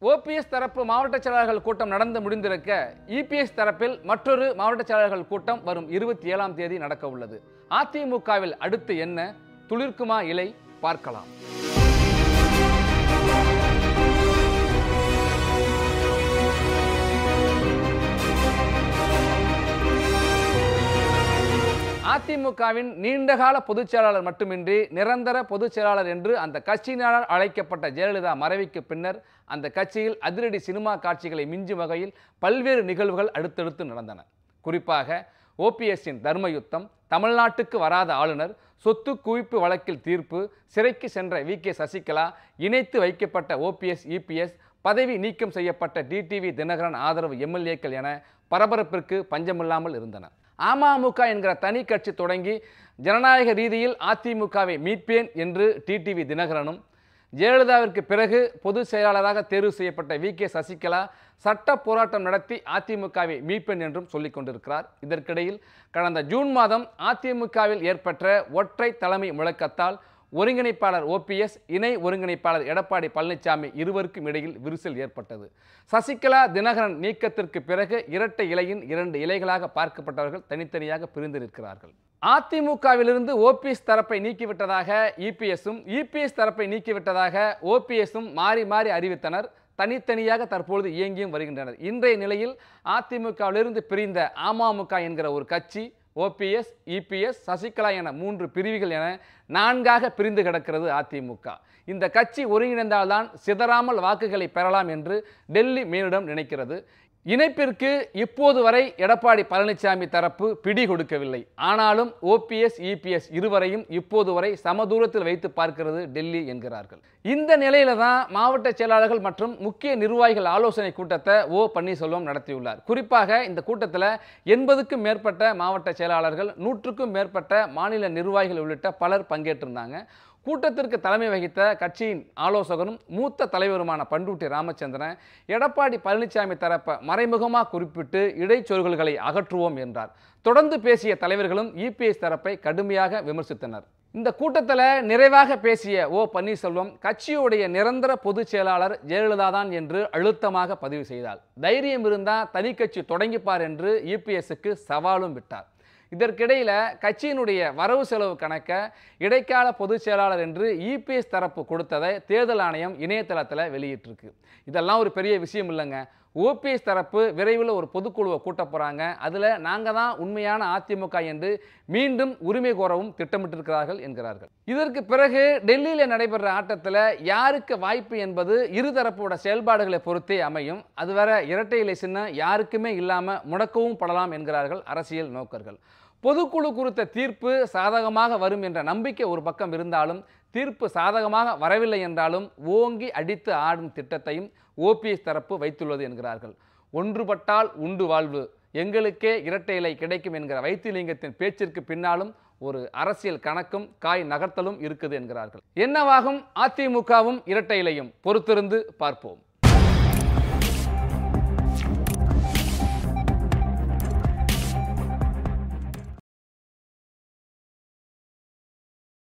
OPS தரப்பு மாவட்ட செயலாளர்கள் கூட்டம் நடந்து முடிந்திருக்க இபிஎஸ் தரப்பில் மற்றொரு மாவட்ட செயலாளர்கள் கூட்டம் வரும் இருபத்தி ஏழாம் தேதி நடக்க உள்ளது அதிமுகவில் அடுத்து என்ன துளிர்க்குமா இலை பார்க்கலாம் அதிமுகவின் நீண்டகால பொதுச் செயலாளர் மட்டுமின்றி நிரந்தர பொதுச் செயலாளர் என்று அந்த கட்சியினால் அழைக்கப்பட்ட ஜெயலலிதா மறைவுக்கு பின்னர் அந்த கட்சியில் அதிரடி சினிமா காட்சிகளை மிஞ்சும் வகையில் பல்வேறு நிகழ்வுகள் அடுத்தடுத்து நடந்தன குறிப்பாக ஓபிஎஸ்ஸின் தர்மயுத்தம் தமிழ்நாட்டுக்கு வராத ஆளுநர் சொத்து குவிப்பு வழக்கில் தீர்ப்பு சிறைக்கு சென்ற வி கே சசிகலா இணைத்து வைக்கப்பட்ட ஓபிஎஸ் இபிஎஸ் பதவி நீக்கம் செய்யப்பட்ட டிடிவி தினகரன் ஆதரவு எம்எல்ஏக்கள் என பரபரப்பிற்கு பஞ்சமில்லாமல் இருந்தன அமமுக என்கிற தனி கட்சி தொடங்கி ஜனநாயக ரீதியில் அதிமுகவை மீட்பேன் என்று டிடிவி தினகரனும் ஜெயலலிதாவிற்கு பிறகு பொதுச் செயலாளராக தேர்வு செய்யப்பட்ட வி கே சசிகலா சட்ட போராட்டம் நடத்தி அதிமுகவை மீட்பேன் என்றும் சொல்லிக் கொண்டிருக்கிறார் இதற்கிடையில் கடந்த ஜூன் மாதம் அதிமுகவில் ஏற்பட்ட ஒற்றை தலைமை முழக்கத்தால் ஒருங்கிணைப்பாளர் ஓபிஎஸ் இணை ஒருங்கிணைப்பாளர் எடப்பாடி பழனிசாமி இருவருக்கும் இடையில் விரிசல் ஏற்பட்டது சசிகலா தினகரன் நீக்கத்திற்கு பிறகு இரட்டை இலையின் இரண்டு இலைகளாக பார்க்கப்பட்டவர்கள் தனித்தனியாக பிரிந்து நிற்கிறார்கள் அதிமுகவிலிருந்து ஓபிஎஸ் தரப்பை நீக்கிவிட்டதாக இபிஎஸும் இபிஎஸ் தரப்பை நீக்கிவிட்டதாக ஓபிஎஸும் மாறி மாறி அறிவித்தனர் தனித்தனியாக தற்பொழுது இயங்கியும் வருகின்றனர் இன்றைய நிலையில் அதிமுகவிலிருந்து பிரிந்த அமமுக என்கிற ஒரு கட்சி ஓபிஎஸ் இபிஎஸ் சசிகலா என மூன்று பிரிவுகள் என நான்காக பிரிந்து கிடக்கிறது அதிமுக இந்த கட்சி ஒருங்கிணைந்தால்தான் சிதறாமல் வாக்குகளை பெறலாம் என்று டெல்லி மேலிடம் நினைக்கிறது இணைப்பிற்கு இப்போது வரை எடப்பாடி பழனிசாமி தரப்பு பிடி கொடுக்கவில்லை ஆனாலும் ஓபிஎஸ் இபிஎஸ் இருவரையும் இப்போது வரை சமதூரத்தில் வைத்து பார்க்கிறது டெல்லி என்கிறார்கள் இந்த நிலையில தான் மாவட்ட செயலாளர்கள் மற்றும் முக்கிய நிர்வாகிகள் ஆலோசனை கூட்டத்தை ஓ பன்னீர்செல்வம் நடத்தியுள்ளார் குறிப்பாக இந்த கூட்டத்தில் எண்பதுக்கும் மேற்பட்ட மாவட்ட செயலாளர்கள் நூற்றுக்கும் மேற்பட்ட மாநில நிர்வாகிகள் உள்ளிட்ட பலர் பங்கேற்றிருந்தாங்க கூட்டத்திற்கு தலைமை வகித்த கட்சியின் ஆலோசகரும் மூத்த தலைவருமான பண்டூட்டி ராமச்சந்திரன் எடப்பாடி பழனிசாமி தரப்ப மறைமுகமாக குறிப்பிட்டு இடைச்சொல்களை அகற்றுவோம் என்றார் தொடர்ந்து பேசிய தலைவர்களும் இபிஎஸ் தரப்பை கடுமையாக விமர்சித்தனர் இந்த கூட்டத்தில் நிறைவாக பேசிய ஓ பன்னீர்செல்வம் கட்சியுடைய நிரந்தர பொதுச் செயலாளர் ஜெயலலிதா தான் என்று அழுத்தமாக பதிவு செய்தார் தைரியம் இருந்தால் தனி கட்சி தொடங்கிப்பார் என்று இபிஎஸ்க்கு சவாலும் விட்டார் இதற்கிடையில் கட்சியினுடைய வரவு செலவு கணக்க இடைக்கால பொதுச் செயலாளர் என்று இபிஎஸ் தரப்பு கொடுத்ததை தேர்தல் ஆணையம் இணையதளத்தில் வெளியிட்டிருக்கு இதெல்லாம் ஒரு பெரிய விஷயம் இல்லைங்க ஓபிஎஸ் தரப்பு விரைவில் ஒரு பொதுக்குழுவை கூட்ட போகிறாங்க அதில் நாங்கள் தான் உண்மையான அதிமுக என்று மீண்டும் உரிமை கோரவும் திட்டமிட்டிருக்கிறார்கள் என்கிறார்கள் இதற்கு பிறகு டெல்லியில் நடைபெற ஆட்டத்தில் யாருக்கு வாய்ப்பு என்பது இருதரப்போட செயல்பாடுகளை பொறுத்தே அமையும் அது வேற இரட்டை இலை சின்னம் யாருக்குமே இல்லாமல் முடக்கவும் படலாம் என்கிறார்கள் அரசியல் நோக்கர்கள் பொதுக்குழு குறித்த தீர்ப்பு சாதகமாக வரும் என்ற நம்பிக்கை ஒரு பக்கம் இருந்தாலும் தீர்ப்பு சாதகமாக வரவில்லை என்றாலும் ஓங்கி அடித்து ஆடும் திட்டத்தையும் ஓபிஎஸ் தரப்பு வைத்துள்ளது என்கிறார்கள் ஒன்றுபட்டால் உண்டு வாழ்வு எங்களுக்கே இரட்டை இலை கிடைக்கும் என்கிற வைத்திலிங்கத்தின் பேச்சிற்கு பின்னாலும் ஒரு அரசியல் கணக்கும் காய் நகர்த்தலும் இருக்குது என்கிறார்கள் என்னவாகும் அதிமுகவும் இரட்டை இலையும் பொறுத்திருந்து பார்ப்போம்